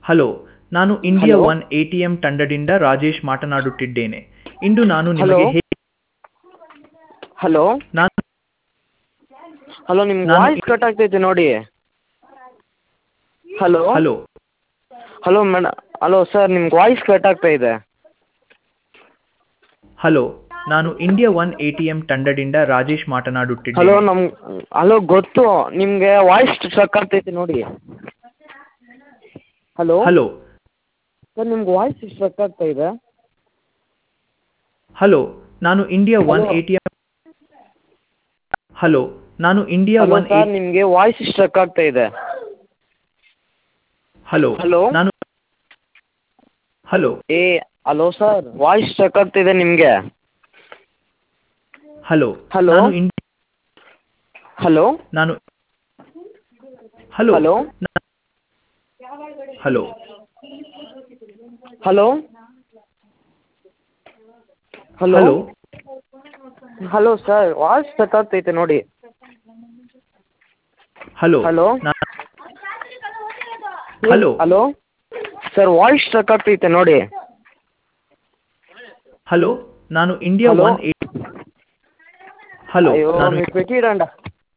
Hello ನಾನು India Hello? One A T M ತಂಡದಿಂದ ರಾಜೇಶ್ ಮಾತನಾಡುತ್ತಿದ್ದೇನೆ ಇಂದು ನಾನು Hello? ನಿಮಗೆ ಹೇ- ಹಲೋ ನಾನು ಹಲೋ ನಿಮ್ಮ ನಾನು ವಾಯ್ಸ್ ಕಟ್ ಆಗ್ತೈತೆ ನೋಡಿ ಹಲೋ ಹಲೋ ಹಲೋ ಮೇಡ ಹಲೋ ಸರ್ ನಿಮ್ಗೆ ವಾಯ್ಸ್ ಕಟ್ ಆಗ್ತಾ ಇದೆ ಹಲೋ ನಾನು India one A T M ತಂಡದಿಂದ ರಾಜೇಶ್ ಹಲೋ ಮಾತನಾಡುತ್ತಿದ್ದೇನೆ ನಮ್ ಹಲೋ ಗೊತ್ತು ನಿಮಗೆ ವಾಯ್ಸ್ ಸ್ಟ್ರಕ್ ಆಗ್ತೈತೆ ನೋಡಿ ಹಲೋ ಹಲೋ ಸರ್ ನಿಮ್ಗೆ ವಾಯ್ಸ್ ಸ್ಟ್ರಕ್ ಆಗ್ತಾ ಇದೆ ಹಲೋ ನಾನು India one Hello? A T M hello ನಾನು India hello one A sir ನಿಮಗೆ ವಾಯ್ಸ್ ಸ್ಟ್ರಕ್ ಆಗ್ತಾ ಇದೆ ಹಲೋ Hello? ನಾನು ಹಲೋ ಏ ಹಲೋ ಸರ್ ವಾಯ್ಸ್ ಸ್ಟ್ರಕ್ ಆಗ್ತಿದೆ ನಿಮಗೆ ಹಲೋ Hello? ನಾನು ಇಂಡಿ ಹಲೋ ನಾನು ಹಲೋ ಹಲೋ ನಾ- hello hello hello hello hello sir voice struck ಆಗ್ತೈತೆ ನೋಡಿ ಹಲೋ Hello? ನಾ- hello hello sir voice struck ಆಗ್ತೈತೆ ನೋಡಿ ಹಲೋ ನಾನು India Hello? One A hello ಅಯ್ಯೋ ನಾನು మీరు పెట్టిడండి